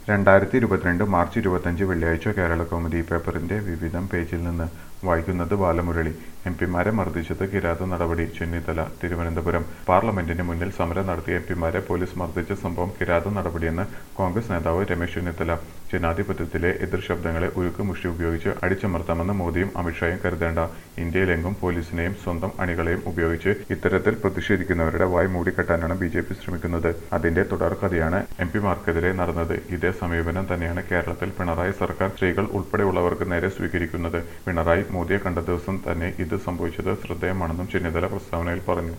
രണ്ടായിരത്തി ഇരുപത്തിരണ്ട് മാർച്ച് ഇരുപത്തഞ്ച് വെള്ളിയാഴ്ച കേരള കൗമുദി പേപ്പറിന്റെ വിവിധം പേജിൽ നിന്ന് വായിക്കുന്നത് ബാലമുരളി എം പിമാരെ മർദ്ദിച്ചത് കിരാത നടപടി ചെന്നിത്തല തിരുവനന്തപുരം പാർലമെന്റിന് മുന്നിൽ സമരം നടത്തിയ എം പിമാരെ പോലീസ് മർദ്ദിച്ച സംഭവം കിരാത നടപടിയെന്ന് കോൺഗ്രസ് നേതാവ് രമേശ് ചെന്നിത്തല ജനാധിപത്യത്തിലെ എതിർ ശബ്ദങ്ങളെ ഉരുക്ക് മുഷ്ടി ഉപയോഗിച്ച് അടിച്ചമർത്താമെന്ന് മോദിയും അമിത്ഷായും കരുതേണ്ട ഇന്ത്യയിലെങ്ങും പോലീസിനെയും സ്വന്തം അണികളെയും ഉപയോഗിച്ച് ഇത്തരത്തിൽ പ്രതിഷേധിക്കുന്നവരുടെ വായ് മൂടിക്കെട്ടാനാണ് ബി ജെ പി ശ്രമിക്കുന്നത് അതിന്റെ തുടർക്കഥയാണ് എം പിമാർക്കെതിരെ നടന്നത് ഇതേ സമീപനം തന്നെയാണ് കേരളത്തിൽ പിണറായി സർക്കാർ സ്ത്രീകൾ ഉൾപ്പെടെയുള്ളവർക്ക് നേരെ സ്വീകരിക്കുന്നത് പിണറായി മോദിയെ കണ്ട ദിവസം തന്നെ ഇത് സംഭവിച്ചത് ശ്രദ്ധേയമാണെന്നും ചെന്നിത്തല പ്രസ്താവനയിൽ പറഞ്ഞു